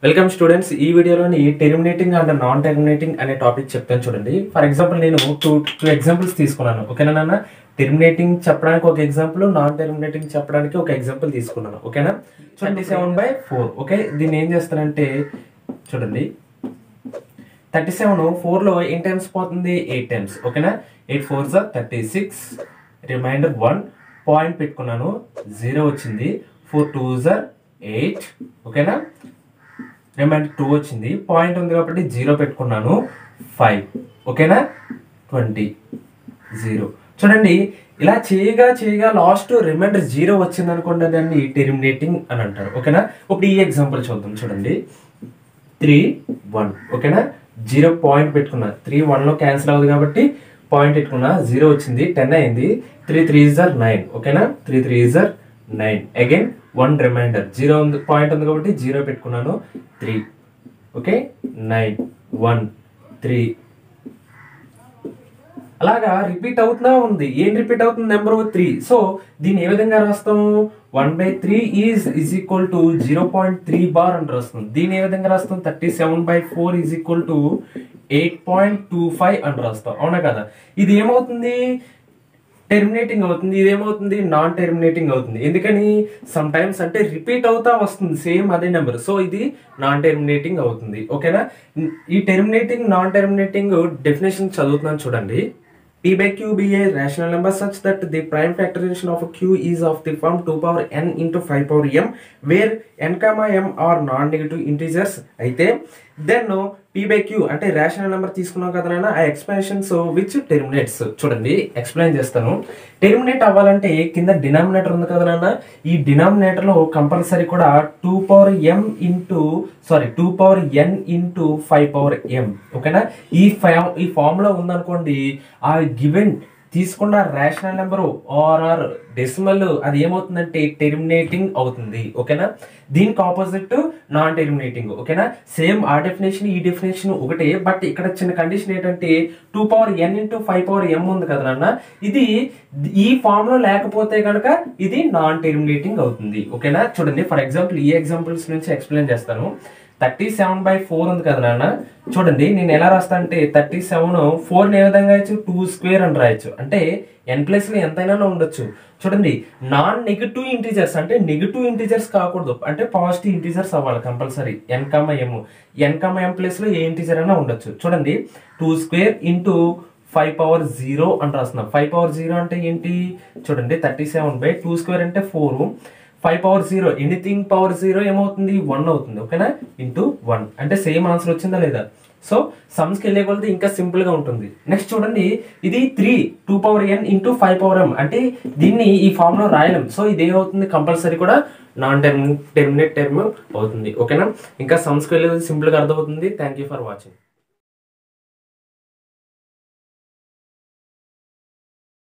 welcome students ఈ వీడియోలోని terminating and non terminating అనే టాపిక్ చెప్తాను చూడండి ఫర్ ఎగ్జాంపుల్ నేను టూ టూ ఎగ్జాంపుల్స్ తీసుకున్నాను ఓకేనా నాన్న టెర్మినేటింగ్ చెప్పడానికి ఒక ఎగ్జాంపుల్ నాన్ టెర్మినేటింగ్ చెప్పడానికి ఒక ఎగ్జాంపుల్ తీసుకున్నాను ఓకేనా twenty seven by four okay దీన్ని ఏం చేస్తానంటే చూడండి థర్టీ సెవెన్ ఫోర్లో ఎయిట్ టైమ్స్ పోతుంది ఎయిట్ టైమ్స్ ఓకేనా ఎయిట్ ఫోర్ జా thirty six reminder one point పెట్టుకున్నాను జీరో వచ్చింది ఫోర్ టూ జా ఎయిట్ ఓకేనా రిమైండర్ టూ వచ్చింది పాయింట్ ఉంది కాబట్టి జీరో పెట్టుకున్నాను ఫైవ్ ఓకేనా ట్వంటీ జీరో చూడండి ఇలా చేయగా చేయగా లాస్ట్ రిమైండర్ జీరో వచ్చింది అనుకోండి దాన్ని టెర్మినేటింగ్ అని అంటారు ఓకేనా ఇప్పుడు ఈ ఎగ్జాంపుల్ చూద్దాం చూడండి త్రీ వన్ ఓకేనా జీరో పాయింట్ పెట్టుకున్నా త్రీ వన్లో క్యాన్సిల్ అవ్వదు కాబట్టి పాయింట్ పెట్టుకున్నా జీరో వచ్చింది టెన్ అయింది త్రీ త్రీ ఇజర్ నైన్ ఓకేనా త్రీ త్రీ ఇజర్ nine again one reminder zero ఉంది పాయింట్ ఉంది కాబట్టి జీరో పెట్టుకున్నాను three okay nine one three అలాగా రిపీట్ అవుతున్నా ఉంది ఏం రిపీట్ అవుతుంది నెంబర్ త్రీ సో దీన్ని ఏ విధంగా రాస్తాం one by three is is equal to zero point three bar అని రాస్తాం దీన్ని ఏ విధంగా రాస్తాం thirty seven by four is equal to eight point two five అని రాస్తాం అవునా కదా ఇది ఏమవుతుంది టెర్మినేటింగ్ అవుతుంది ఇదేమవుతుంది నాన్ టెర్మినేటింగ్ అవుతుంది ఎందుకని సమ్ టైమ్స్ అంటే రిపీట్ అవుతా వస్తుంది సేమ్ అదే నెంబర్ సో ఇది నాన్ టెర్మినేటింగ్ అవుతుంది ఓకేనా ఈ టెర్మినేటింగ్ నాన్ టెర్మినేటింగ్ డెఫినేషన్ చదువుతున్నాను చూడండి P by Q be a rational number such that the prime factorization of Q is of the form 2 power n into 5 power m where n comma m are non-negative integers అయితే then P by Q అంటే rational number తీసుకున్నాం కదా నాన్న ఆ explanations which టెర్మినేట్స్ చూడండి explain చేస్తాను terminate అవ్వాలంటే కింద డినామినేటర్ ఉంది కదా నాన్న ఈ డినామినేటర్ లో కంపల్సరీ కూడా two power M into sorry two power N into five power M ఓకేనా ఈ ఫామ్ ఈ ఫామ్ లో ఉందనుకోండి ఆ గివెన్ తీసుకున్న rational number or or decimal అది ఏమవుతుందంటే టెర్మినేటింగ్ అవుతుంది ఓకేనా దీనికి ఆపోజిట్ నాన్ టెర్మినేటింగ్ ఓకేనా సేమ్ ఆ డెఫినేషన్ ఈ డెఫినేషన్ ఒకటే బట్ ఇక్కడ చిన్న కండిషన్ ఏంటంటే two power N into five power M ఉంది కదా నాన్న ఇది ఈ ఫామ్ లో లేకపోతే కనుక ఇది నాన్ టెర్మినేటింగ్ అవుతుంది ఓకేనా చూడండి ఫర్ ఎగ్జాంపుల్ ఈ ఎగ్జాంపుల్స్ నుంచి ఎక్స్ప్లెయిన్ చేస్తాను థర్టీ సెవెన్ బై ఫోర్ ఉంది కదా నాన్న చూడండి నేను ఎలా రాస్తా అంటే థర్టీ సెవెన్ ఫోర్ ఏ విధంగా రాయొచ్చు టూ స్క్వేర్ అని రాయొచ్చు అంటే ఎన్ ప్లస్ లో ఎంతైనా ఉండొచ్చు చూడండి నాన్ నెగిటివ్ ఇంటీజర్స్ అంటే నెగిటివ్ ఇంటీజర్స్ కాకూడదు అంటే పాజిటివ్ ఇంటీజర్స్ అవ్వాలి compulsory N comma M N comma M plus లో ఏ ఇంటీజర్ అయినా ఉండొచ్చు చూడండి two square into five power zero అని రాస్తున్నాం ఫైవ్ పవర్ జీరో అంటే ఏంటి చూడండి thirty seven by two square అంటే four five power zero anything power zero ఏమవుతుంది వన్ అవుతుంది ఓకేనా ఇంటూ వన్ అంటే సేమ్ ఆన్సర్ వచ్చిందా లేదా సో సమ్స్కి వెళ్ళే కొలది ఇంకా సింపుల్ గా ఉంటుంది నెక్స్ట్ చూడండి ఇది three two power N into five power M అంటే దీన్ని ఈ ఫామ్ లో రాయలేం సో ఇది ఏమవుతుంది కంపల్సరీ కూడా నాన్ టెర్మ్ టెర్మినేట్ టెర్మ్ అవుతుంది ఓకేనా ఇంకా సమ్స్కి వెళ్ళేది సింపుల్ గా అర్థమవుతుంది థ్యాంక్ యూ ఫర్ వాచింగ్